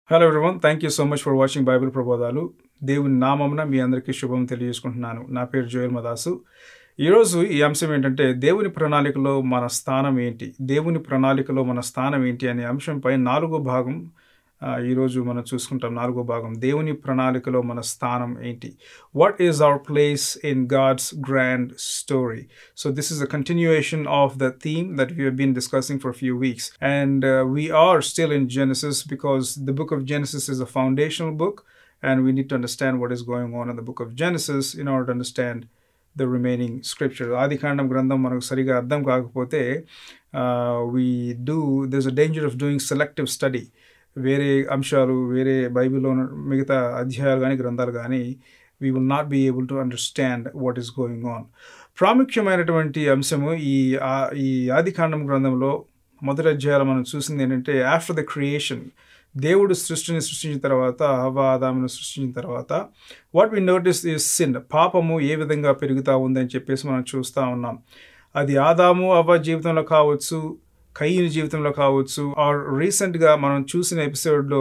Hello everyone thank you so much for watching Bible ప్రబోధాలు దేవుని నామమున మీ అందరికీ శుభం తెలియజేసుకుంటున్నాను నా పేరు జోయల్ మదాసు ఈరోజు ఈ అంశం ఏంటంటే దేవుని ప్రణాళికలో మన స్థానం ఏంటి దేవుని ప్రణాళికలో మన స్థానం ఏంటి అనే అంశంపై నాలుగో భాగం ఆ, ఈరోజు మనం చూసుకుంటాం నాలుగో భాగం దేవుని ప్రణాళికలో మన స్థానం ఏంటి what is our place in God's grand story so this is a continuation of the theme that we have been discussing for a few weeks. And uh, we are still in Genesis because the book of Genesis is a foundational book, and we need to understand what is going on in the book of Genesis in order to understand the remaining scripture. ఆది కాండం గ్రంథం మనకు సరిగా అర్థం కాకపోతే we do there's a danger of doing selective study. వేరే అంశాలు వేరే బైబిల్లో ఉన్న మిగతా అధ్యాయాలు కానీ గ్రంథాలు కానీ we will not be able to understand what is going on ప్రాముఖ్యమైనటువంటి అంశము ఈ ఆ- ఈ ఆదికాండం గ్రంథంలో మొదటి అధ్యాయాలు మనం చూసింది ఏంటంటే ఆఫ్టర్ ద క్రియేషన్ దేవుడు సృష్టిని సృష్టించిన తర్వాత హవ ఆదామును సృష్టించిన తర్వాత what we notice is sin పాపము ఏ విధంగా పెరుగుతూ ఉందని చెప్పేసి మనం చూస్తూ ఉన్నాం అది ఆదాము అవ్వ జీవితంలో కావచ్చు కయ్యని జీవితంలో కావచ్చు ఆర్ రీసెంట్గా మనం చూసిన ఎపిసోడ్లో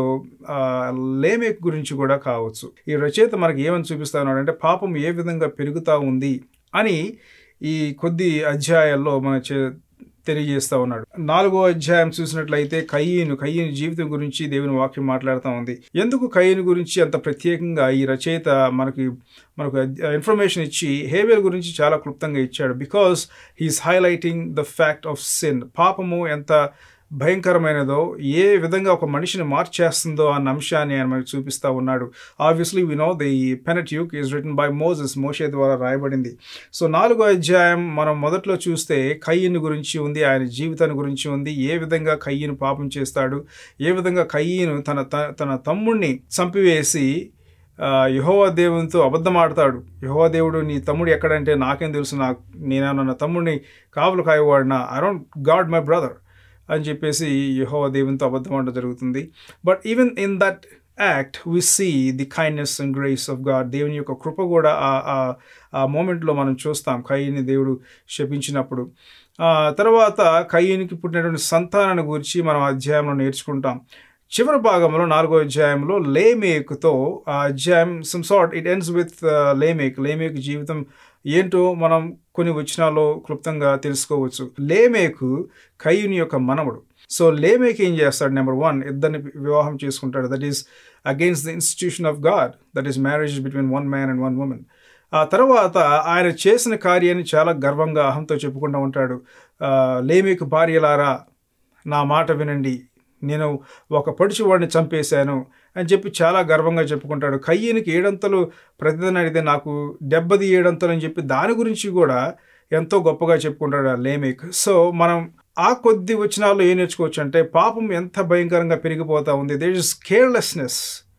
లేమేక్ గురించి కూడా కావచ్చు ఈ రచయిత మనకి ఏమని చూపిస్తా ఉన్నాడు అంటే పాపం ఏ విధంగా పెరుగుతూ ఉంది అని ఈ కొద్ది అధ్యాయాల్లో మన చే తెలియజేస్తా ఉన్నాడు నాలుగో అధ్యాయం చూసినట్లయితే కయ్యను కయ్యని జీవితం గురించి దేవుని వాక్యం మాట్లాడుతూ ఉంది ఎందుకు కయ్యని గురించి అంత ప్రత్యేకంగా ఈ రచయిత మనకి మనకు ఇన్ఫర్మేషన్ ఇచ్చి హేబెల్ గురించి చాలా క్లుప్తంగా ఇచ్చాడు because he's highlighting the fact of sin పాపము ఎంత భయంకరమైనదో ఏ విధంగా ఒక మనిషిని మార్చేస్తుందో అన్న అంశాన్ని ఆయన మనకు చూపిస్తూ ఉన్నాడు obviously we know the Pentateuch is written by Moses మోషే ద్వారా రాయబడింది సో నాలుగో అధ్యాయం మనం మొదట్లో చూస్తే కయ్యను గురించి ఉంది ఆయన జీవితాన్ని గురించి ఉంది ఏ విధంగా కయ్యను పాపం చేస్తాడు ఏ విధంగా కయ్యను తన త- తన తమ్ముణ్ణి చంపివేసి ఆ, యెహోవా దేవునితో అబద్ధం ఆడతాడు యెహోవా దేవుడు నీ తమ్ముడు ఎక్కడంటే నాకేం తెలుసు నాకు నేను నా తమ్ముడిని కావలు కాయవాడినా I don't guard my brother అని చెప్పేసి యెహోవా దేవునితో అబద్ధం ఆడడం జరుగుతుంది but even in that act we see the kindness and grace of God దేవుని యొక్క కృప కూడా ఆ- ఆ- ఆ మూమెంట్లో మనం చూస్తాం కయ్యని దేవుడు శపించినప్పుడు ఆ తర్వాత కయ్యనికి పుట్టినటువంటి సంతానాన్ని గురించి మనం ఆ అధ్యాయంలో నేర్చుకుంటాం చివరి భాగంలో నాలుగో అధ్యాయంలో లేమేక్తో ఆ అధ్యాయం some sort it ends with Lamech Lamech జీవితం ఏంటో మనం కొన్ని వచనాల్లో క్లుప్తంగా తెలుసుకోవచ్చు లేమేకు కయ్యుని యొక్క మనవడు సో లేమేక్ ఏం చేస్తాడు నెంబర్ వన్ ఇద్దరిని వివాహం చేసుకుంటాడు that is against the institution of God that is marriage between one man and one woman ఆ తర్వాత ఆయన చేసిన కార్యాన్ని చాలా గర్వంగా అహంతో చెప్పుకుంటూ ఉంటాడు ఆ, లేమేకు భార్యలారా నా మాట వినండి నేను ఒక పడుచువాడిని చంపేశాను అని చెప్పి చాలా గర్వంగా చెప్పుకుంటాడు కయ్యనికి ఏడంతలు ప్రతిదన అడిగితే నాకు డెబ్బది ఏడంతలు అని చెప్పి దాని గురించి కూడా ఎంతో గొప్పగా చెప్పుకుంటాడు ఆ లేమేక్ సో మనం ఆ కొద్ది వచనాల్లో ఏం నేర్చుకోవచ్చు అంటే పాపం ఎంత భయంకరంగా పెరిగిపోతా ఉంది there is carelessness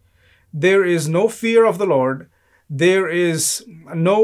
there is no fear of the Lord there is no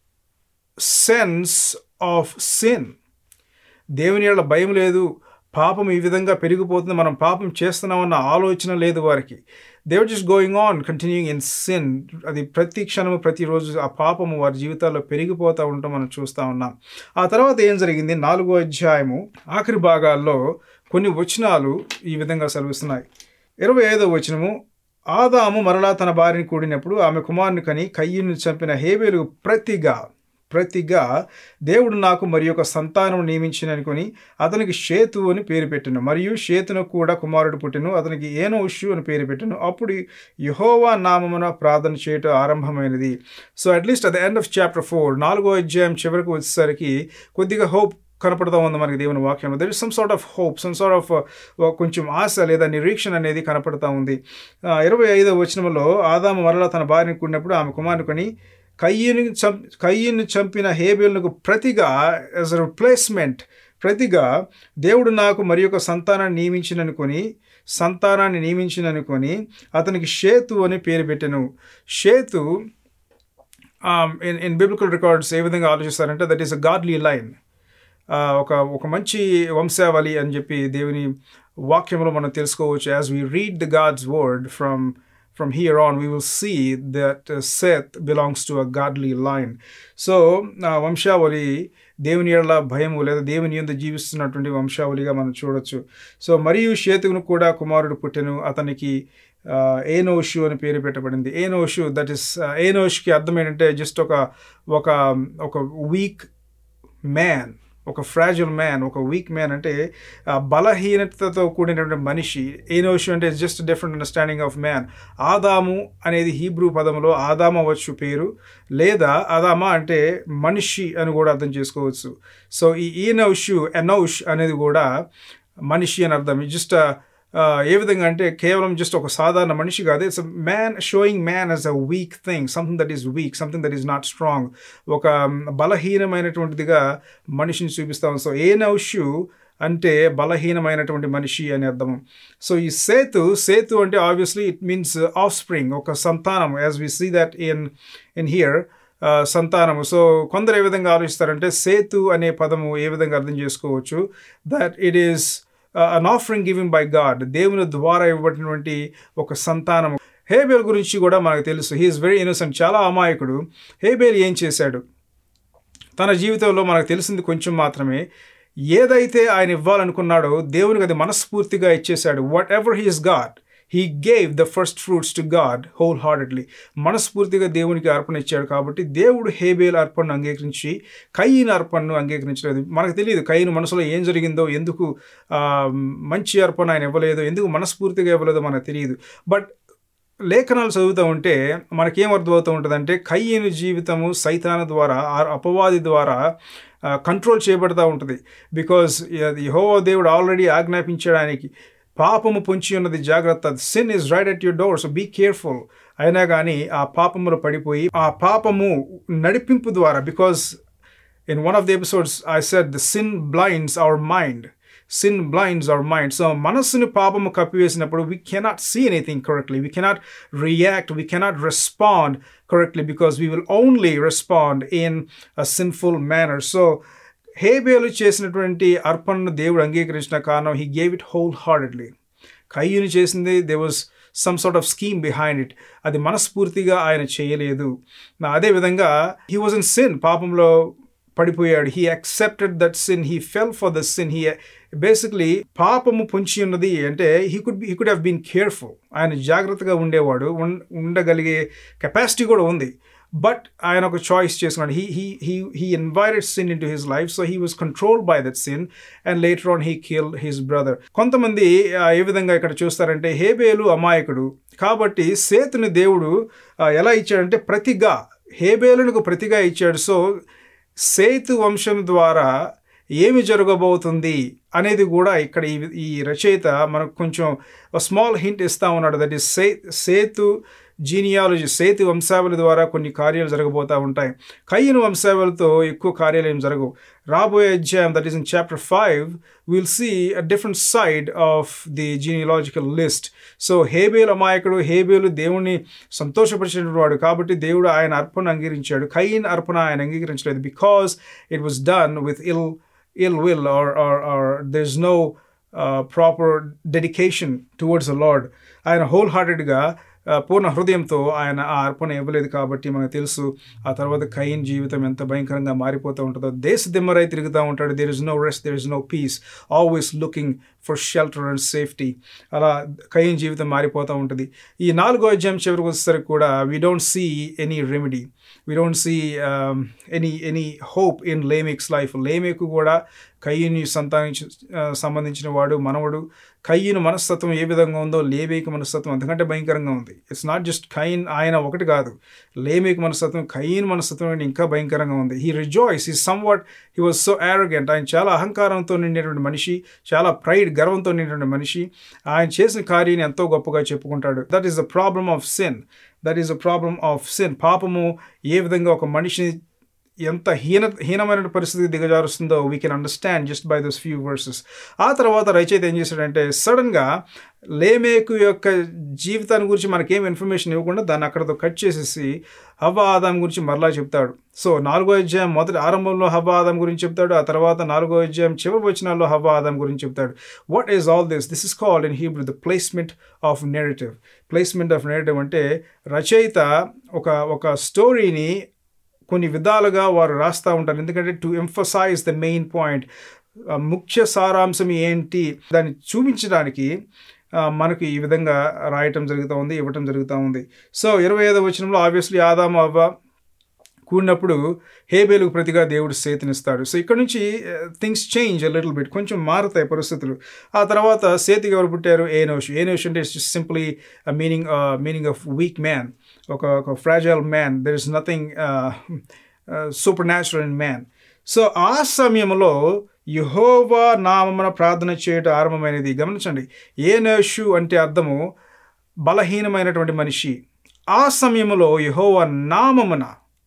sense of sin దేవుని యొక్క భయం లేదు పాపం ఈ విధంగా పెరిగిపోతుంది మనం పాపం చేస్తున్నామన్న ఆలోచన లేదు వారికి they're just going on continuing in sin అది ప్రతి క్షణము ప్రతిరోజు ఆ పాపము వారి జీవితాల్లో పెరిగిపోతూ ఉండటం మనం చూస్తూ ఉన్నాం ఆ తర్వాత ఏం జరిగింది నాలుగో అధ్యాయము ఆఖరి భాగాల్లో కొన్ని వచనాలు ఈ విధంగా సెలవిస్తున్నాయి ఇరవై ఐదో వచనము ఆదాము మరలా తన భార్యని కూడినప్పుడు ఆమె కుమారుని కని కయ్యను చంపిన హేబేలు ప్రతిగా ప్రతిగా దేవుడు నాకు మరి యొక్క సంతానం నియమించిననుకొని అతనికి షేతు అని పేరు పెట్టెను మరియు షేతును కూడా కుమారుడు పుట్టెను అతనికి ఏనోషు అని పేరు పెట్టెను అప్పుడు యహోవా నామమున ప్రార్థన చేయటం ఆరంభమైనది so at least at the end of chapter four నాలుగో అధ్యాయం చివరికి వచ్చేసరికి కొద్దిగా హోప్ కనపడుతూ ఉంది మనకి దేవుని వాక్యంలో there is some sort of hope some sort of కొంచెం ఆశ లేదా నిరీక్షణ అనేది కనపడుతూ ఉంది ఆ, ఇరవై ఐదవ వచనంలో ఆదాము మరలా తన భార్యని కూడినప్పుడు ఆమె కుమారుని కొని కయ్యని చం కయ్యని చంపిన హేబేలుకు ప్రతిగా యాజ్ రిప్లేస్మెంట్ ప్రతిగా దేవుడు నాకు మరి ఒక సంతానాన్ని నియమించిననుకొని సంతానాన్ని నియమించిననుకొని అతనికి షేతు అని పేరు పెట్టెను షేతు ఇన్ ఇన్ బిబ్లికల్ రికార్డ్స్ ఏ విధంగా ఆలోచిస్తారంటే that is a godly line ఒక ఒక మంచి వంశావళి అని చెప్పి దేవుని వాక్యంలో మనం తెలుసుకోవచ్చు as we read the God's word from from here on we will see that uh, Seth belongs to a godly line. So ఆ వంశావళి దేవుని ఎడల భయము లేదా దేవుని ఎందు జీవిస్తున్నటువంటి వంశావళిగా మనం చూడొచ్చు సో మరియు షేతుకును కూడా కుమారుడు పుట్టెను అతనికి ఏనోషు అని పేరు పెట్టబడింది ఏనోషు దట్ ఇస్ ఏనోష్కి అర్థం ఏంటంటే జస్ట్ ఒక ఒక ఒక వీక్ మ్యాన్ ఒక ఫ్రాజుల్ మ్యాన్ ఒక వీక్ మ్యాన్ అంటే ఆ బలహీనతతో కూడినటువంటి మనిషి ఏనోషు అంటే just different understanding of man ఆదాము అనేది హీబ్రూ పదంలో ఆదామ అవ్వచ్చు పేరు లేదా ఆదామ అంటే మనిషి అని కూడా అర్థం చేసుకోవచ్చు సో ఈ ఈనౌషు ఎనౌష్ అనేది కూడా మనిషి అని అర్థం జస్ట్ ఏ విధంగా అంటే కేవలం జస్ట్ ఒక సాధారణ మనిషి కాదు it's man showing man as a weak thing something that is weak something that is not strong ఒక బలహీనమైనటువంటిదిగా మనిషిని చూపిస్తాం సో ఏ నౌష్యు అంటే బలహీనమైనటువంటి మనిషి అని అర్థం సో ఈ సేతు సేతు అంటే obviously it means offspring ఒక సంతానం as we see that in in here సంతానము సో కొందరు ఏ విధంగా ఆలోచిస్తారంటే సేతు అనే పదము ఏ విధంగా అర్థం చేసుకోవచ్చు that it is an offering giving by God దేవుని ద్వారా ఇవ్వబడినటువంటి ఒక సంతానం హేబేల్ గురించి కూడా మనకు తెలుసు హీఈస్ వెరీ ఇన్నోసెంట్ చాలా అమాయకుడు హేబేల్ ఏం చేశాడు తన జీవితంలో మనకు తెలిసింది కొంచెం మాత్రమే ఏదైతే ఆయన ఇవ్వాలనుకున్నాడో దేవునికి అది మనస్ఫూర్తిగా ఇచ్చేశాడు whatever he's got he gave the first fruits to God whole heartedly మనస్ఫూర్తిగా దేవునికి అర్పణ ఇచ్చాడు కాబట్టి దేవుడు హేబేల్ అర్పణను అంగీకరించి కయ్యిన అర్పణను అంగీకరించలేదు మనకు తెలియదు కయ్యిన మనసులో ఏం జరిగిందో ఎందుకు మంచి అర్పణ ఆయన ఇవ్వలేదో ఎందుకు మనస్ఫూర్తిగా ఇవ్వలేదో మనకు తెలియదు బట్ లేఖనాలు చదువుతూ ఉంటే మనకేం అర్థమవుతూ ఉంటుందంటే కయ్యను జీవితము సైతాన ద్వారా అపవాది ద్వారా కంట్రోల్ చేయబడతా ఉంటుంది బికాజ్ యహోవా దేవుడు ఆల్రెడీ ఆజ్ఞాపించడానికి పాపము పొంచి ఉన్నది జాగ్రత్త sin is right at your door so be careful అయినా కానీ ఆ పాపములో పడిపోయి ఆ పాపము నడిపింపు ద్వారా because in one of the episodes I said the sin blinds our mind sin blinds our mind so మనస్సుని పాపము కప్పివేసినప్పుడు we cannot see anything correctly we cannot react we cannot respond correctly because we will only respond in a sinful manner so హేబేలు చేసినటువంటి అర్పణను దేవుడు అంగీకరించిన కారణం he gave it whole heartedly కయ్యూని చేసింది they was some sort of scheme behind it అది మనస్ఫూర్తిగా ఆయన చేయలేదు అదేవిధంగా హీ వాజ్ ఇన్ సిన్ పాపంలో పడిపోయాడు he accepted that sin he fell for the sin he basically పాపము పొంచి ఉన్నది అంటే he could be he could have been careful ఆయన జాగ్రత్తగా ఉండేవాడు ఉండగలిగే కెపాసిటీ కూడా ఉంది బట్ ఆయన ఒక చాయిస్ చేసుకున్నాడు he he he he invited sin into his life so he was controlled by that sin and later on he kill his brother కొంతమంది ఏ విధంగా ఇక్కడ చూస్తారంటే హేబేలు అమాయకుడు కాబట్టి సేతుని దేవుడు ఎలా ఇచ్చాడంటే ప్రతిగా హేబేలునకు ప్రతిగా ఇచ్చాడు సో సేతు వంశం ద్వారా ఏమి జరగబోతుంది అనేది కూడా ఇక్కడ ఈ ఈ రచయిత మనకు కొంచెం స్మాల్ హింట్ ఇస్తా ఉన్నాడు దట్ ఈస్ సే సేతు జీనియాలజీ సేతు వంశావళి ద్వారా కొన్ని కార్యాలు జరగబోతూ ఉంటాయి కయ్యను వంశావళితో ఎక్కువ కార్యాలు ఏం జరగవు రాబోయే అధ్యాయం that is in chapter five will see a different side of the genealogical list so హేబేలు అమాయకుడు హేబేలు దేవుణ్ణి సంతోషపరిచినటువంటి వాడు కాబట్టి దేవుడు ఆయన అర్పణ అంగీకరించాడు కయ్యన్ అర్పణ ఆయన అంగీకరించలేదు because it was done with ill ill will or, or, or there's no uh, proper dedication towards the Lord. ఆయన హోల్ హార్టెడ్గా పూర్ణ హృదయంతో ఆయన ఆ అర్పణ ఇవ్వలేదు కాబట్టి మనకు తెలుసు ఆ తర్వాత కయిన్ జీవితం ఎంత భయంకరంగా మారిపోతూ ఉంటుందో దేశ దిమ్మరై తిరుగుతూ ఉంటాడు there is no rest there is no peace always looking for shelter and safety అలా కయిన్ జీవితం మారిపోతూ ఉంటుంది ఈ నాలుగో అధ్యాయం చివరికి వచ్చేసరికి కూడా we don't see any remedy we don't see any any hope in Lamech's life లేమికు కూడా కయ్యని సంతానించి సంబంధించిన వాడు మనవడు కయ్యను మనస్తత్వం ఏ విధంగా ఉందో లేమేకి మనస్తత్వం అంతకంటే భయంకరంగా ఉంది ఇట్స్ నాట్ జస్ట్ కైన్ ఆయన ఒకటి కాదు లేమేకి మనస్తత్వం కయ్యన్ మనస్తత్వం ఇంకా భయంకరంగా ఉంది హీ రిజాయిస్ ఈ somewhat he was so arrogant ఆయన చాలా అహంకారంతో నిండినటువంటి మనిషి చాలా ప్రైడ్ గర్వంతో నిండినటువంటి మనిషి ఆయన చేసిన కార్యాన్ని ఎంతో గొప్పగా చెప్పుకుంటాడు that is the problem of sin that is the problem of sin పాపము ఏ విధంగా ఒక మనిషిని ఎంత హీన హీనమైన పరిస్థితి దిగజారుస్తుందో we can understand just by those few verses ఆ తర్వాత రచయిత ఏం చేశాడంటే సడన్గా లేమేకు యొక్క జీవితాన్ని గురించి మనకేం ఇన్ఫర్మేషన్ ఇవ్వకుండా దాన్ని అక్కడతో కట్ చేసేసి హవ్వ ఆదాం గురించి మరలా చెప్తాడు సో నాలుగో అధ్యాయం మొదటి ఆరంభంలో హవ్వ ఆదాం గురించి చెప్తాడు ఆ తర్వాత నాలుగో అధ్యాయం చివరి వచనాల్లో హవ్వ ఆదాం గురించి చెప్తాడు what is all this this is called in Hebrew the placement of narrative placement of narrative అంటే రచయిత ఒక ఒక స్టోరీని కొన్ని విధాలుగా వారు రాస్తూ ఉంటారు ఎందుకంటే to emphasise the main point ముఖ్య సారాంశం ఏంటి దాన్ని చూపించడానికి ఆ, మనకు ఈ విధంగా రాయటం జరుగుతూ ఉంది ఇవ్వటం జరుగుతూ ఉంది సో ఇరవై ఐదవ వచనంలో ఆబ్వియస్లీ ఆదాము అవ్వ కూడినప్పుడు హేబేలుకు ప్రతిగా దేవుడు సేతినిస్తాడు సో ఇక్కడ నుంచి థింగ్స్ చేంజ్ లిటిల్ బిట్ కొంచెం మారుతాయి పరిస్థితులు ఆ తర్వాత సేతికి ఎవరు పుట్టారు ఏనోష్ ఏనోష్ అంటే it's simply meaning meaning of weak man ఒక ఒక fragile man there is nothing supernatural in man so ఆ సమయంలో యహోవా నామమున ప్రార్థన చేయటం ఆరంభమైనది గమనించండి ఏనోషు అంటే అర్థము బలహీనమైనటువంటి మనిషి ఆ సమయంలో యహోవా నామమున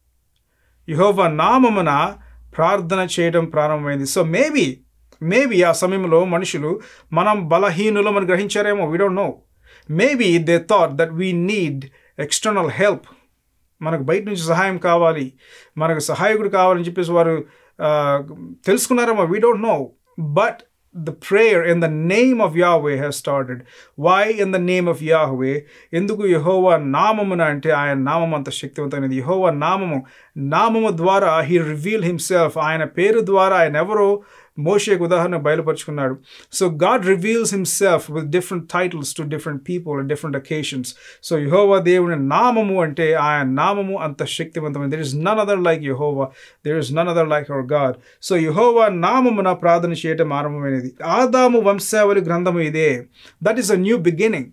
యహోవా నామమున ప్రార్థన చేయడం ప్రారంభమైంది సో మేబీ మేబీ ఆ సమయంలో మనుషులు మనం బలహీనులు మనం గ్రహించారేమో we don't know maybe they thought that we need external help మనకు బయట నుంచి సహాయం కావాలి మనకు సహాయకుడు కావాలని చెప్పేసి వారు ఆ, తెలుసుకున్నారేమో we don't know but the prayer in the name of Yahweh has started why in the name of Yahweh ఎందుకు యహోవా నామమున అంటే ఆయన నామం అంత శక్తివంతమైనది యహోవా నామము నామము ద్వారా హీ రివీల్ హిమ్సెల్ఫ్ ఆయన పేరు ద్వారా ఆయన ఎవరో మోషేకు ఉదాహరణ బయలుపరుచుకున్నాడు so God reveals himself with different titles to different people and different occasions so యహోవా దేవుని నామము అంటే ఆయన నామము అంత శక్తివంతమైనది there is none other like Jehovah there is none other like our God so యహోవా నామమున ప్రార్థన చేయటం ఆరంభమైనది ఆదాము వంశావళి గ్రంథము ఇదే that is a new beginning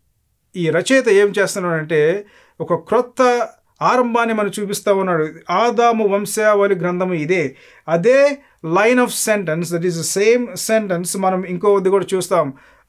ఈ రచయిత ఏం చేస్తున్నాడంటే ఒక క్రొత్త ఆరంభాన్ని మనం చూపిస్తా ఉన్నాడు ఆదాము వంశావళి గ్రంథము ఇదే అదే line of sentence that is the same sentence మనం ఇంకోది కూడా చూస్తాం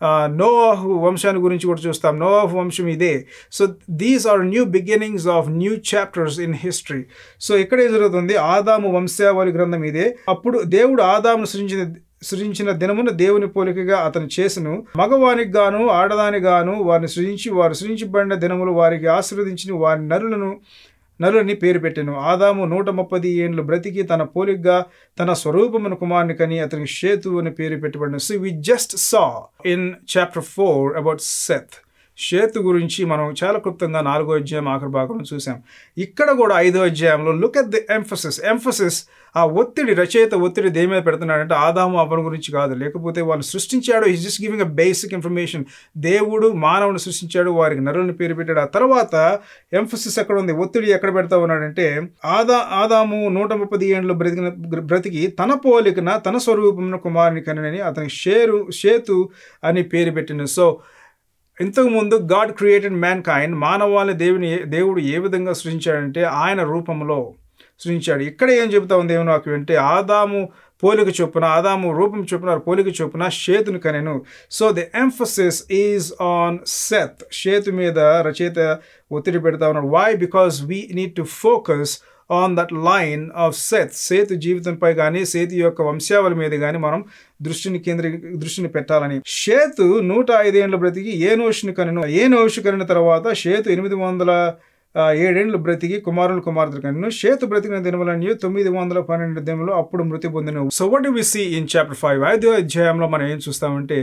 నోవాహు వంశాన్ని గురించి కూడా చూస్తాం నోవాహు వంశం ఇదే so these are new beginnings of new chapters in history so ఇక్కడ ఏం జరుగుతుంది ఆదాము వంశావళి గ్రంథం ఇదే అప్పుడు దేవుడు ఆదామును సృజించిన సృజించిన దినమున దేవుని పోలికగా అతను చేసను మగవానికి గాను ఆడదానికి గాను వారిని సృజించి వారు సృజించబడిన దినములు వారికి ఆశీర్వదించిన వారి నరులను నరులని పేరు పెట్టెను ఆదాము నూట ముప్పది ఏండ్లు బ్రతికి తన పోలిగ్గా తన స్వరూపమును కుమారుని కని అతనికి షేతు అని పేరు పెట్టబడిన so we just saw in chapter four about Seth షేతు గురించి మనం చాలా క్లుప్తంగా నాలుగో అధ్యాయం ఆఖరి భాగంలో చూసాం ఇక్కడ కూడా ఐదో అధ్యాయంలో look at the emphasis emphasis ఆ ఒత్తిడి రచయిత ఒత్తిడి దేని మీద పెడుతున్నాడంటే ఆదాము అవ్వడం గురించి కాదు లేకపోతే వాళ్ళు సృష్టించాడు is just giving a basic information దేవుడు మానవుని సృష్టించాడు వారికి నరులను పేరు పెట్టాడు ఆ తర్వాత ఎంఫసిస్ ఎక్కడ ఉంది ఒత్తిడి ఎక్కడ పెడతా ఉన్నాడంటే ఆదా ఆదాము నూట ముప్పది ఏండ్లు బ్రతికిన బ్రతికి తన పోలికన తన స్వరూపమున కుమారుని కనని అతనికి షేరు షేతు అని పేరు పెట్టిన సో ఇంతకుముందు గాడ్ క్రియేటెడ్ మ్యాన్ కైండ్ మానవాళి దేవుని దేవుడు ఏ విధంగా సృష్టించాడంటే ఆయన రూపంలో సృష్టించాడు ఇక్కడ ఏం చెబుతా ఉంది దేవుని వాక్యం అంటే ఆదాము పోలిక చొప్పున ఆదాము రూపం చొప్పున పోలిక చొప్పున షేతుని కనెను so the emphasis is on Seth షేతు మీద రచయిత ఒత్తిడి పెడతా ఉన్నాడు why because we need to focus on that line of Seth సేతు జీవితంపై కానీ సేతు యొక్క వంశావళి మీద కానీ మనం దృష్టిని కేంద్రీ దృష్టిని పెట్టాలని షేతు నూట ఐదేండ్ల బ్రతికి ఏనోషుని కనెను ఏనోషు కనిన తర్వాత షేతు ఎనిమిది వందల ఆ, ఏడేండ్లు బ్రతికి కుమారులు కుమార్తెలు కన్ను షేతు బ్రతికిన దినములన్నీ తొమ్మిది వందల పన్నెండు దినములు అప్పుడు మృతి పొందిన so what we see in chapter five ఐదో అధ్యాయంలో మనం ఏం చూస్తామంటే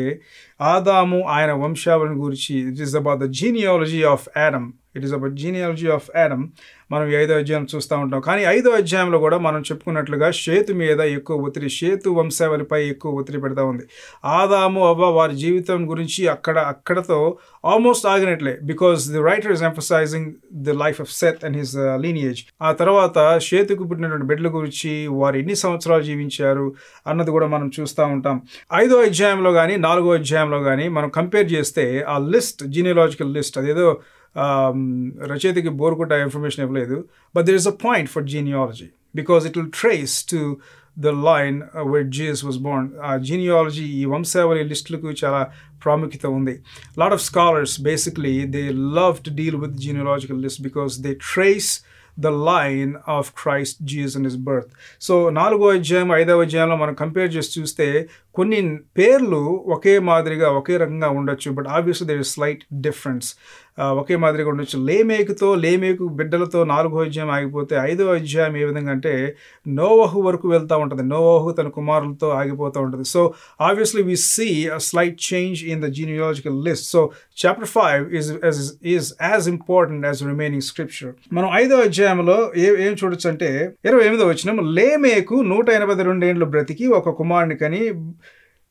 ఆదాము ఆయన వంశావళిని గురించి it is about the genealogy of Adam it is about genealogy of Adam మనం ఈ ఐదో అధ్యాయం చూస్తూ ఉంటాం కానీ ఐదో అధ్యాయంలో కూడా మనం చెప్పుకున్నట్లుగా షేతు మీద ఎక్కువ ఒత్తిడి షేతు వంశావళిపై ఎక్కువ ఒత్తిడి పెడతా ఉంది ఆదాము అవ్వ వారి జీవితం గురించి అక్కడ అక్కడతో ఆల్మోస్ట్ ఆగినట్లే because the writer is emphasizing the life of Seth and his lineage ఆ తర్వాత షేతుకు పుట్టినటువంటి బిడ్డల గురించి వారు ఎన్ని సంవత్సరాలు జీవించారు అన్నది కూడా మనం చూస్తూ ఉంటాం ఐదో అధ్యాయంలో కానీ నాలుగో అధ్యాయంలో కానీ మనం కంపేర్ చేస్తే ఆ లిస్ట్ జీనియలాజికల్ లిస్ట్ అదేదో um, రచయితకి బోర్ కొట్ట ఇన్ఫర్మేషన్ ఇవ్వలేదు but there is a point for genealogy because it will trace to the line where Jesus was born ఆ జీనియాలజీ ఈ వంశావళి లిస్టులకు చాలా ప్రాముఖ్యత ఉంది lot of scholars basically they love to deal with genealogical list because they trace the line of Christ Jesus and his birth so నాలుగో అధ్యాయం ఐదవ అధ్యాయంలో మనం కంపేర్ చేసి చూస్తే కొన్ని పేర్లు ఒకే మాదిరిగా ఒకే రకంగా ఉండొచ్చు but obviously there is slight difference ఒకే మాదిరిగా ఉండొచ్చు లేమేకుతో లేమేకు బిడ్డలతో నాలుగో అధ్యాయం ఆగిపోతే ఐదో అధ్యాయం ఏ విధంగా అంటే నోవహు వరకు వెళ్తూ ఉంటుంది నోవహు తన కుమారులతో ఆగిపోతూ ఉంటుంది so obviously we see a slight change in the genealogical list so chapter five is is as important as remaining scripture మనం ఐదో అధ్యాయంలో ఏ ఏం చూడొచ్చు అంటే ఇరవై ఎనిమిదో వచ్చిన లేమేకు నూట ఎనభై రెండేండ్లు బ్రతికి ఒక కుమారుని కని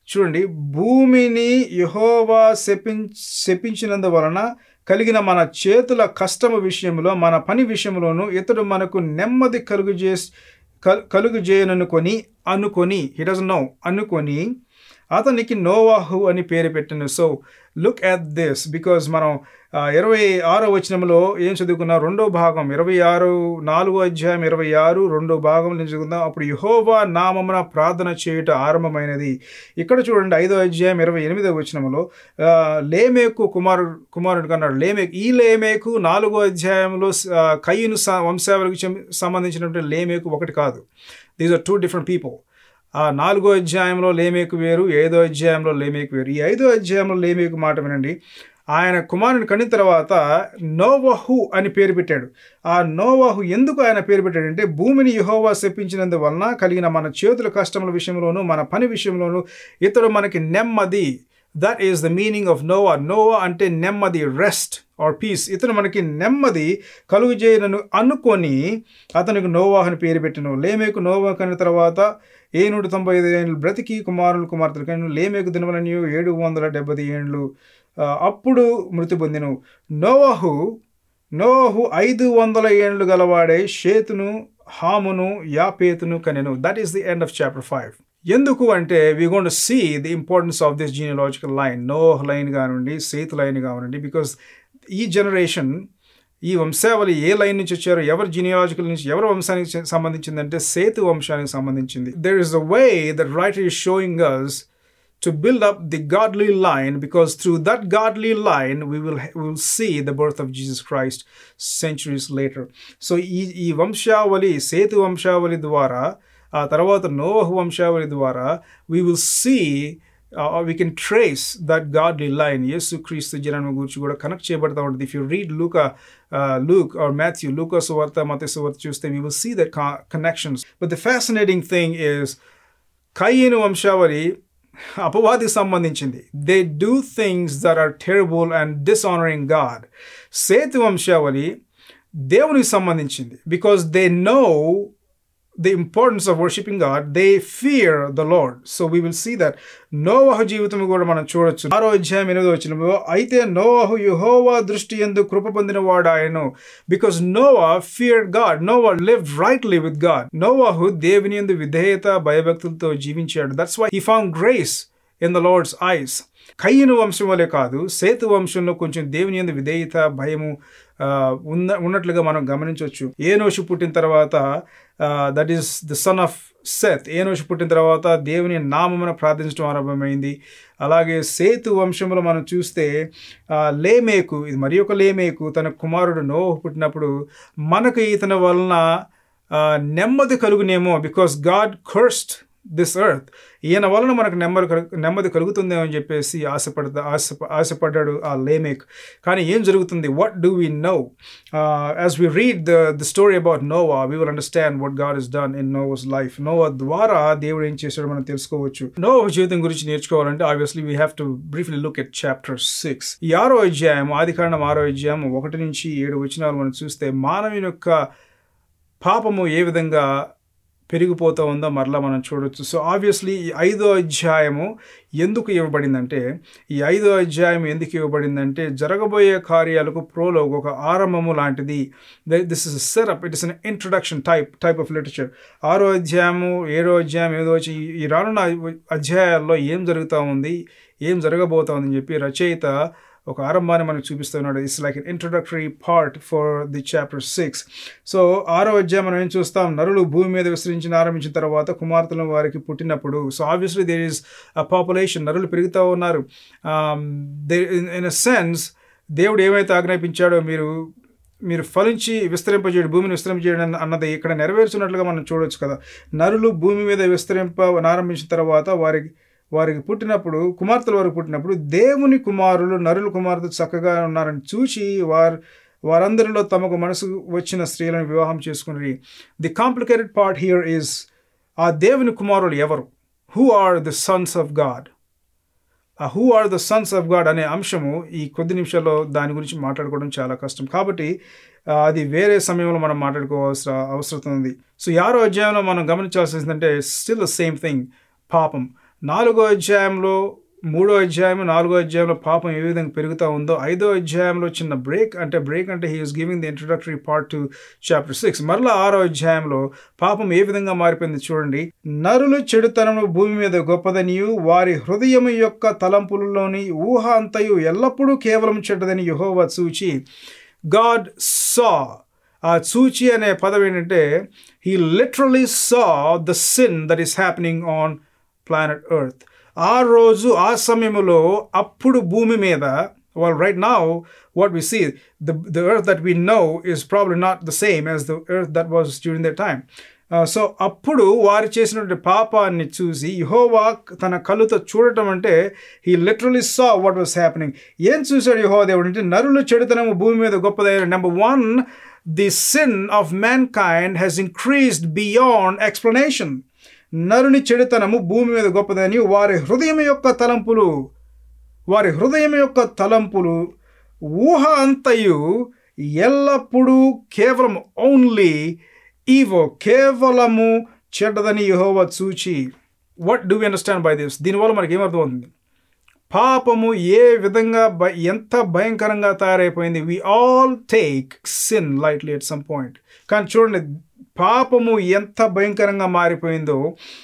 చూడండి భూమిని యహోవా శపి శపించినందువలన కలిగిన మన చేతుల కష్టము విషయంలో మన పని విషయంలోనూ ఇతడు మనకు నెమ్మది కలుగు చే కలుగు చేయననుకొని అనుకొని హీ డజన్ నో అనుకొని అతనికి నోవాహు అని పేరు పెట్టిన so look at this because మనం ఇరవై ఆరో వచనంలో ఏం చదువుకున్నాం రెండో భాగం ఇరవై ఆరు నాలుగో అధ్యాయం ఇరవై ఆరు రెండో భాగం నుంచి చదువుకుందాం అప్పుడు యహోవా నామమున ప్రార్థన చేయుట ఆరంభమైనది ఇక్కడ చూడండి ఐదో అధ్యాయం ఇరవై ఎనిమిదో వచనంలో లేమేకు కుమారు కుమారుడు కన్నాడు లేమేకు ఈ లేమేకు నాలుగో అధ్యాయంలో కయ్యను వంశావళికి సంబంధించినటువంటి లేమేకు ఒకటి కాదు these are two different people ఆ నాలుగో అధ్యాయంలో లేమేకు వేరు ఐదో అధ్యాయంలో లేమేకు వేరు ఈ ఐదో అధ్యాయంలో లేమేకు మాట వినండి ఆయన కుమారుని కనిన తర్వాత నోవహు అని పేరు పెట్టాడు ఆ నోవహు ఎందుకు ఆయన పేరు పెట్టాడంటే భూమిని యహోవా శప్పించినందువలన కలిగిన మన చేతుల కష్టముల విషయంలోనూ మన పని విషయంలోనూ ఇతడు మనకి నెమ్మది that is the meaning of Noah Noah అంటే నెమ్మది రెస్ట్ ఆర్ పీస్ ఇతను మనకి నెమ్మది కలుగు చేయనను అనుకొని అతనికి నోవాహ్ అని పేరు పెట్టిను లేమేకు నోవా కనిన తర్వాత ఏ నూట తొంభై ఐదు ఏళ్ళు బ్రతికి కుమారులు కుమార్తెలు కానీ లేమేకు దినవలని ఏడు వందల డెబ్బై ఏండ్లు అప్పుడు మృతి పొందిను నోవహు నోవహు ఐదు వందల ఏండ్లు గలవాడే షేతును హామును యాపేతును కనెను that is the end of chapter five ఎందుకు అంటే we going to see the importance of this genealogical line Noah line కానివ్వండి సేతు లైన్ కానివ్వండి బికాస్ ఈ జనరేషన్ ఈ వంశావళి ఏ లైన్ నుంచి వచ్చారో ఎవరు జీనియాలజికల్ నుంచి ఎవరి వంశానికి సంబంధించిందంటే సేతు వంశానికి సంబంధించింది there is a way that writer is showing us to build up the godly line because through that godly line we will we will see the birth of Jesus Christ centuries later. So ఈ ఈ వంశావళి సేతు వంశావళి ద్వారా ఆ తర్వాత నోహు వంశావళి ద్వారా we will see we can trace that godly line యేసు క్రీస్తు జనం గురించి కూడా కనెక్ట్ చేయబడతా ఉంటుంది if you read Luke Luke or Matthew లూకస్ వార్త మతస్ వార్త చూస్తే we will see that connections but the fascinating thing is కయ్యను వంశావళి అపవాదికి సంబంధించింది they do things that are terrible and dishonoring God సేతు వంశావళి దేవునికి సంబంధించింది because they know the importance of worshiping God they fear the Lord so we will see that నోవాహు జీవితం కూడా మనం చూడొచ్చు ఆరో అధ్యాయం ఎనిమిదో వచ్చిన అయితే నోవాహు యుహోవా దృష్టి ఎందు కృప పొందిన వాడు ఆయన because Noah fear God Noah live rightly with God నోవాహు దేవుని ఎందు విధేయత భయభక్తులతో జీవించాడు that's why he found grace in the Lord's eyes కయ్యను వంశం వలె కాదు సేతు వంశంలో కొంచెం దేవుని ఎందు విధేయత భయము ఉన్న ఉన్నట్లుగా మనం గమనించవచ్చు ఏనోషు పుట్టిన తర్వాత that is the son of Seth ఏనోషు పుట్టిన తర్వాత దేవుని నామమున ప్రార్థించడం ఆరంభమైంది అలాగే సేతు వంశంలో మనం చూస్తే లేమేకు ఇది మరి ఒక లేమేకు తన కుమారుడు నోహు పుట్టినప్పుడు మనకు ఇతని వలన నెమ్మది కలుగునేమో because God cursed this earth ఈయన వలన మనకు నెమ్మది నెమ్మది కలుగుతుందేమో అని చెప్పేసి ఆశపడతా ఆశ ఆశపడ్డాడు ఆ లేమేక్ కానీ ఏం జరుగుతుంది what do we know as we read the the story about Noah we will understand what God is done in Noah's life Noah ద్వారా దేవుడు ఏం చేశాడో మనం తెలుసుకోవచ్చు నోవా జీవితం గురించి నేర్చుకోవాలంటే obviously we have to briefly look at chapter six ఈ ఆరో అధ్యాయం ఆది కారణం ఆరో అధ్యాయం ఒకటి నుంచి ఏడు వచనాలు మనం చూస్తే మానవుని యొక్క పాపము ఏ విధంగా పెరిగిపోతూ ఉందో మరలా మనం చూడొచ్చు సో ఆబ్వియస్లీ ఈ ఐదో అధ్యాయము ఎందుకు ఇవ్వబడిందంటే ఈ ఐదో అధ్యాయం ఎందుకు ఇవ్వబడిందంటే జరగబోయే కార్యాలకు ప్రోలోగ్ ఒక ఆరంభము లాంటిది this is setup it is an introduction type type of literature ఆరో అధ్యాయము ఏడో అధ్యాయం ఏదో వచ్చి ఈ రానున్న అధ్యాయాల్లో ఏం జరుగుతూ ఉంది ఏం జరగబోతా ఉందని చెప్పి రచయిత ఒక ఆరంభాన్ని మనకు చూపిస్తున్నాడు it's like an introductory part for the chapter six so ఆరో అధ్యాయం మనం ఏం చూస్తాం నరులు భూమి మీద విస్తరించిన ఆరంభించిన తర్వాత కుమార్తెలు వారికి పుట్టినప్పుడు so obviously there is a population నరులు పెరుగుతూ ఉన్నారు ఇన్ అ సెన్స్ దేవుడు ఏమైతే ఆజ్ఞాపించాడో మీరు మీరు ఫలించి విస్తరింపజేయడం భూమిని విస్తరింపజేయడం అన్నది ఇక్కడ నెరవేర్చున్నట్లుగా మనం చూడొచ్చు కదా నరులు భూమి మీద విస్తరింప ఆరంభించిన తర్వాత వారికి వారికి పుట్టినప్పుడు కుమార్తెల వారికి పుట్టినప్పుడు దేవుని కుమారులు నరుల కుమార్తె చక్కగా ఉన్నారని చూసి వారు వారందరిలో తమకు మనసు వచ్చిన స్త్రీలను వివాహం చేసుకుని the complicated part here is ఆ దేవుని కుమారులు ఎవరు who are the sons of God ఆ who are the sons of God అనే అంశము ఈ కొద్ది నిమిషాల్లో దాని గురించి మాట్లాడుకోవడం చాలా కష్టం కాబట్టి అది వేరే సమయంలో మనం మాట్లాడుకోవాల్సిన అవసరం ఉంది సో యారో అధ్యాయంలో మనం గమనించాల్సింది ఏంటంటే స్టిల్ ద సేమ్ థింగ్ పాపం నాలుగో అధ్యాయంలో మూడో అధ్యాయం నాలుగో అధ్యాయంలో పాపం ఏ విధంగా పెరుగుతూ ఉందో ఐదో అధ్యాయంలో చిన్న బ్రేక్ అంటే బ్రేక్ అంటే he's giving the introductory part to chapter six మరలా ఆరో అధ్యాయంలో పాపం ఏ విధంగా మారిపోయింది చూడండి నరులు చెడుతనము భూమి మీద గొప్పదనియు వారి హృదయం యొక్క తలంపులలోని ఊహ అంతయు ఎల్లప్పుడూ కేవలం చెడ్డదని యహోవా చూచి గాడ్ సా ఆ చూచి అనే పదం ఏంటంటే he literally saw the sin that is happening on planet earth ఆ రోజు ఆ సమయంలో అప్పుడు భూమి మీద well right now what we see the, the earth that we know is probably not the same as the earth that was during that time so అప్పుడు వారు చేసినటువంటి పాపాన్ని చూసి యహోవా తన కళ్ళుతో చూడటం అంటే he literally saw what was happening ఏం చూశాడు యహోవా దేవుడు అంటే నరులు చెడుతనము భూమి మీద గొప్పదైన number one the sin of mankind has increased beyond explanation నరుని చెడుతనము భూమి మీద గొప్పదని వారి హృదయం యొక్క తలంపులు వారి హృదయం యొక్క తలంపులు ఊహ అంతయు ఎల్లప్పుడూ కేవలం ఓన్లీ ఈవో కేవలము చెడ్డదని యహోవ చూచి what do understand by this దీనివల్ల మనకి ఏమర్థమవుతుంది పాపము ఏ విధంగా భ- ఎంత భయంకరంగా తయారైపోయింది we all take sin lightly at some point కానీ చూడండి పాపము ఎంత భయంకరంగా మారిపోయిందో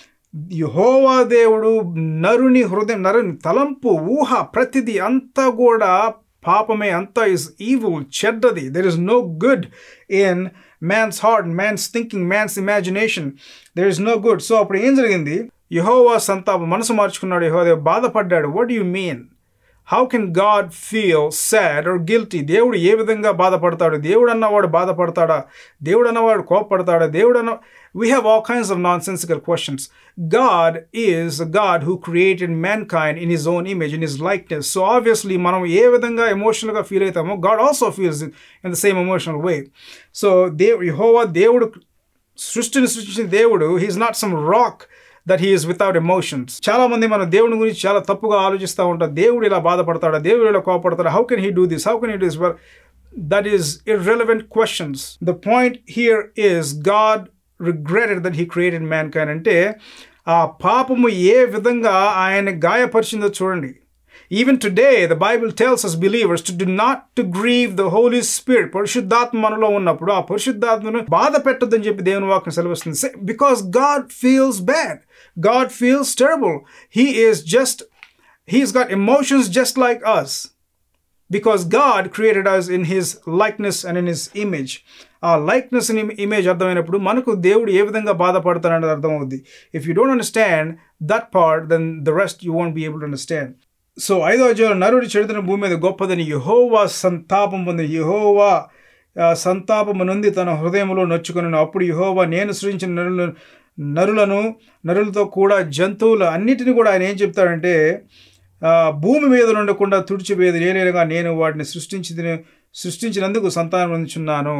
యహోవా దేవుడు నరుని హృదయం నరుని తలంపు ఊహ ప్రతిదీ అంతా కూడా పాపమే అంతా ఇస్ ఈవుల్ చెడ్డది there is no good in man's heart man's thinking man's imagination there is no good so అప్పుడు ఏం జరిగింది యహోవా సంతాపం మనసు మార్చుకున్నాడు యహోవా బాధపడ్డాడు what you mean how can God feel sad or guilty దేవుడు ఏ విధంగా బాధపడతాడు దేవుడు అన్నవాడు బాధపడతాడా దేవుడు అన్నవాడు కోపడతాడా దేవుడు అన్న we have all kinds of nonsensical questions God is God who created mankind in his own image in his likeness so obviously మనం ఏ విధంగా ఎమోషనల్గా ఫీల్ అవుతామో God also feels in the same emotional way so దేవ్ యహోవా దేవుడు సృష్టిని సృష్టించిన దేవుడు he's not some rock that he's without emotions చాలా మంది మన దేవుని గురించి చాలా తప్పుగా ఆలోచిస్తూ ఉంటారు దేవుడు ఇలా బాధపడతాడా దేవుడు ఇలా కోపడతాడా how can he do this how can he do this well that is irrelevant questions the point here is God regretted that he created mankind అంటే ఆ పాపము ఏ విధంగా ఆయన గాయపరిచిందో చూడండి Even today, the Bible tells us believers to do not to grieve the Holy Spirit. పరిశుద్ధాత్మ మనలో ఉన్నప్పుడు ఆ పరిశుద్ధాత్మను బాధ పెట్టొద్దని చెప్పి దేవుని వాక్యం సెలవిస్తుంది because God feels bad God feels terrible he is just he's got emotions just like us because God created us in his likeness and in his image ఆ లైక్నెస్ ఇమేజ్ అర్థమైనప్పుడు మనకు దేవుడు ఏ విధంగా బాధపడతాడనేది అర్థమవుద్ది if you don't understand that part then the rest you won't be able to understand so ఐదో అధ్యాయంలో నరుడి చెడుతున్న భూమి మీద గొప్పదని యహోవా సంతాపం పొంది యహోవా ఆ, సంతాపము నుండి తన హృదయంలో నొచ్చుకుని అప్పుడు యహోవా నేను సృజించిన నరులను నరులను నరులతో కూడా జంతువులు అన్నిటిని కూడా ఆయన ఏం చెప్తాడంటే ఆ, భూమి మీద ఉండకుండా తుడిచిపోయేది లేలేగా నేను వాటిని సృష్టించి సృష్టించినందుకు సంతానం ఉంచున్నాను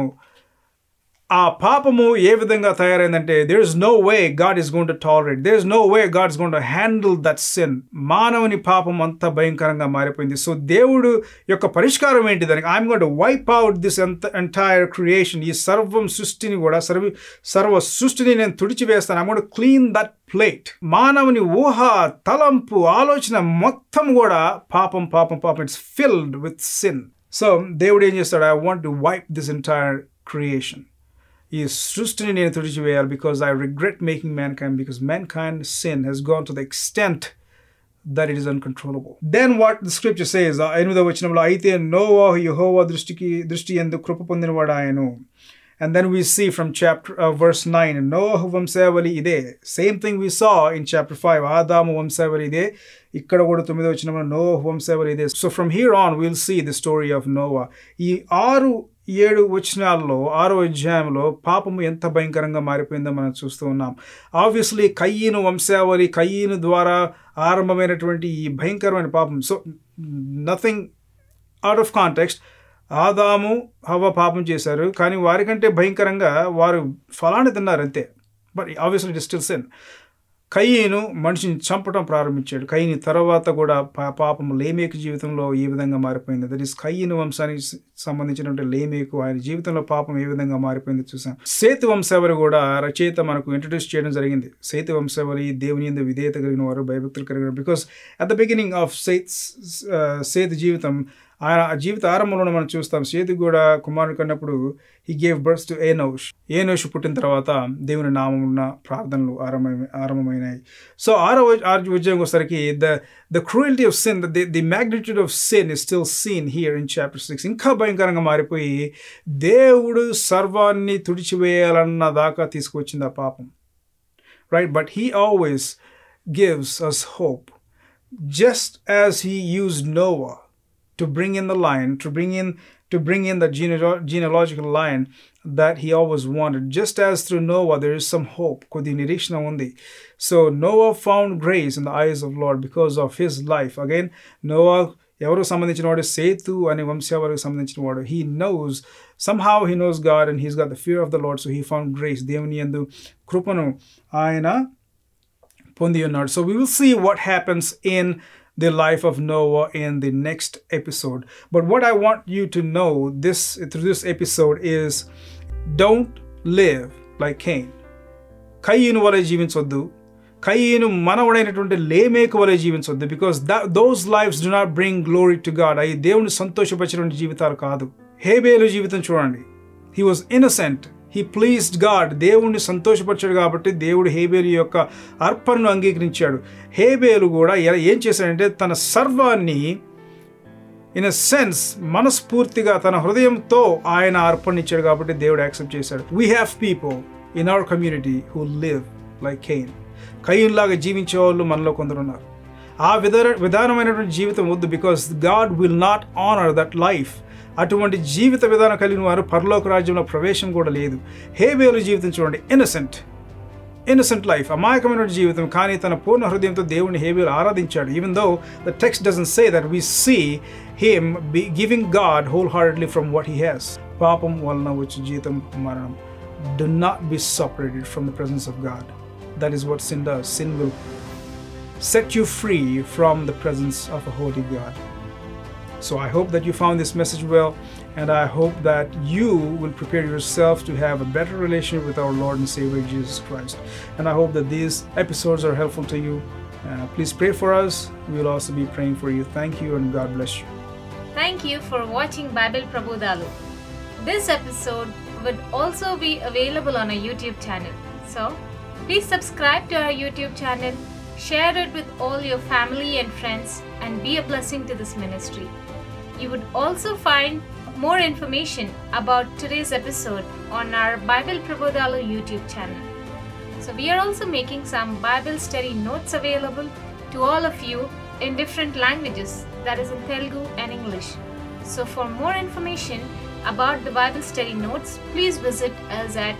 ఆ పాపము ఏ విధంగా తయారైందంటే there is no way God is going to tolerate there is no way God is going to handle that sin మానవుని పాపం అంత భయంకరంగా మారిపోయింది సో దేవుడు యొక్క పరిష్కారం ఏంటి దానికి I'm going to wipe out this ఎంత ఎంటైర్ క్రియేషన్ ఈ సర్వం సృష్టిని కూడా సర్వ సర్వ సృష్టిని నేను తుడిచివేస్తాను I'm gonna clean that plate మానవుని ఊహ తలంపు ఆలోచన మొత్తం కూడా పాపం పాపం పాపం it's filled with sin so దేవుడు ఏం చేస్తాడు I want to wipe this entire creation ఈ సృష్టిని నేను తుడిచివేయాలి because I regret making mankind because mankind sin he's going to the extent that it is uncontrollable then what the scripture says ఎనిమిదో వచ్చినంలో అయితే Noah యహోవా దృష్టికి దృష్టి ఎందు కృప పొందినవాడు ఆయను and then we see from chapter verse nine Noah వంశావళి ఇదే same thing we saw in chapter five ఆదాము వంశావళి ఇదే ఇక్కడ కూడా తొమ్మిదో వచ్చిన నోహ్ వంశావళి ఇదే so from here on will see the story of Noah ఈ ఆరు ఏడు వచనాల్లో ఆరో అధ్యాయంలో పాపము ఎంత భయంకరంగా మారిపోయిందో మనం చూస్తూ ఉన్నాం ఆబ్వియస్లీ కయ్యను వంశావళి కయ్యను ద్వారా ఆరంభమైనటువంటి ఈ భయంకరమైన పాపం so nothing out of context ఆదాము హవ పాపం చేశారు కానీ వారికంటే భయంకరంగా వారు ఫలాన్ని తిన్నారు అంతే but obviously it still sin కయ్యను మనిషిని చంపడం ప్రారంభించాడు కయ్యని తర్వాత కూడా పా- పాపం లేమేకు జీవితంలో ఏ విధంగా మారిపోయింది దట్ ఈస్ కయ్యను వంశానికి స- సంబంధించినటువంటి లేమేకు ఆయన జీవితంలో పాపం ఏ విధంగా మారిపోయిందో చూసాం సేతు వంశావళి కూడా రచయిత మనకు ఇంట్రడ్యూస్ చేయడం జరిగింది సేతు వంశావళి దేవుని ఎందు విధేయత కలిగిన వారు భయభక్తులు కలిగిన because at the beginning of Seth సేతు జీవితం ఆయన ఆ జీవిత ఆరంభంలో మనం చూస్తాం సేతు కూడా కుమారుడు కన్నప్పుడు he gave birth to Enosh Enosh పుట్టిన తర్వాత దేవుని నామం ఉన్న ప్రార్థనలు ఆరంభమై ఆరంభమైనాయి సో ఆరో ఆరు ఉద్యోగం వచ్చేసరికి the the cruelty of sin the the magnitude of sin is still seen here in chapter six ఇంకా భయంకరంగా మారిపోయి దేవుడు సర్వాన్ని తుడిచివేయాలన్న దాకా తీసుకొచ్చింది ఆ పాపం right but he always gives us hope just as he used Noah to bring in the line, to bring in to bring in the genealo- genealogical line that he always wanted. Just as through Noah there is some hope. కొద్ది నిరీక్షణ ఉంది. So Noah found grace in the eyes of Lord because of his life. Again, Noah ఎవరు సంబంధించిన వాడు సేతు అనే వంశావళికి సంబంధించిన వాడు he knows somehow he knows God and he's got the fear of the Lord so he found grace దేవుని యందు కృపను ఆయన పొంది ఉన్నాడు so we will see what happens in the life of Noah in the next episode but what I want you to know this through this episode is don't live like Cain కయ్యను వలె జీవించొద్దు కయ్యను మనవడైనటువంటి లేమేకు వలె జీవించొద్దు because those lifes do not bring glory to God అవి దేవుని సంతోషపరిచినటువంటి జీవితాలు కాదు హేబేలు జీవితం చూడండి he was innocent he pleased God దేవుణ్ణి సంతోషపరిచాడు కాబట్టి దేవుడు హేబేలు యొక్క అర్పణను అంగీకరించాడు హేబేలు కూడా ఎ- ఏం చేశాడంటే తన సర్వాన్ని ఇన్ అ సెన్స్ మనస్ఫూర్తిగా తన హృదయంతో ఆయన అర్పణ ఇచ్చాడు కాబట్టి దేవుడు యాక్సెప్ట్ చేశాడు we have people in our community who live like Cain కయ్యన్ లాగా జీవించే వాళ్ళు మనలో కొందరు ఉన్నారు ఆ విధ విధానమైనటువంటి జీవితం వద్దు because God will not honour that life అటువంటి జీవిత విధానం కలిగిన వారు పరలోక రాజ్యంలో ప్రవేశం కూడా లేదు హేబేలు జీవితం చూడండి ఇన్నసెంట్ ఇన్నసెంట్ లైఫ్ అమాయకమైన జీవితం కానీ తన పూర్ణ హృదయంతో దేవుని హేబేలు ఆరాధించాడు even though the text doesn't say that we see him be giving God whole heartedly from what he has పాపం వలన వచ్చే జీవితం మరణం do not be separated from the presence of God that is what sin does sin will set you free from the presence of a holy God. So I hope that you found this message well, and I hope that you will prepare yourself to have a better relationship with our Lord and Savior Jesus Christ. And I hope that these episodes are helpful to you. Uh, please pray for us. We will also be praying for you. Thank you, and God bless you. Thank you for watching Bible Prabodhalu. This episode would also be available on our YouTube channel. So, please subscribe to our YouTube channel, share it with all your family and friends, and be a blessing to this ministry. You would also find more information about today's episode on our Bible Prabodhalu YouTube channel. So, we are also making some Bible study notes available to all of you in different languages, that is in Telugu and English. So, for more information about the Bible study notes, please visit us at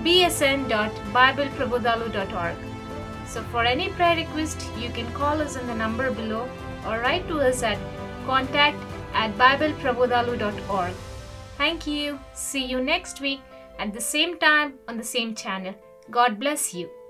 bsn.bibleprabodhalu.org. So, for any prayer request, you can call us on the number below or write to us at contact at bibleprabodhalu.org. Thank you. See you next week at the same time on the same channel. God bless you.